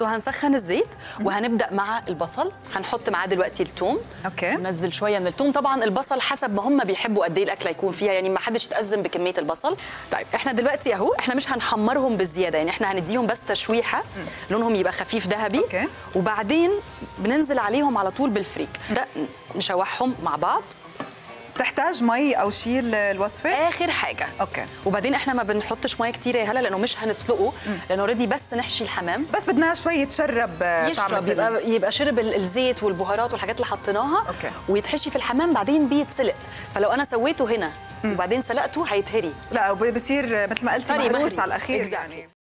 سو هنسخن الزيت وهنبدا مع البصل هنحط معاه دلوقتي الثوم أوكي. ننزل شويه من الثوم طبعا البصل حسب ما هم بيحبوا قد ايه الاكله يكون فيها يعني ما حدش يتازم بكميه البصل طيب احنا دلوقتي اهو احنا مش هنحمرهم بالزياده يعني احنا هنديهم بس تشويحه لونهم يبقى خفيف ذهبي أوكي. وبعدين بننزل عليهم على طول بالفريك ده نشوحهم مع بعض تحتاج مي او شيء ال- الوصفه اخر حاجه اوكي وبعدين احنا ما بنحطش ميه كتير يا هلا لانه مش هنسلقه لانه اوريدي بس نحشي الحمام بس بدنا شوي يتشرب آه، طعم يشرب الزيت. يبقى يبقى شرب ال- الزيت والبهارات والحاجات اللي حطيناها أوكي. ويتحشي في الحمام بعدين بيتسلق فلو انا سويته هنا وبعدين سلقته هيتهري لا وب- بصير مثل ما قلتي طري مهروس مهري. على الاخير Exactly. يعني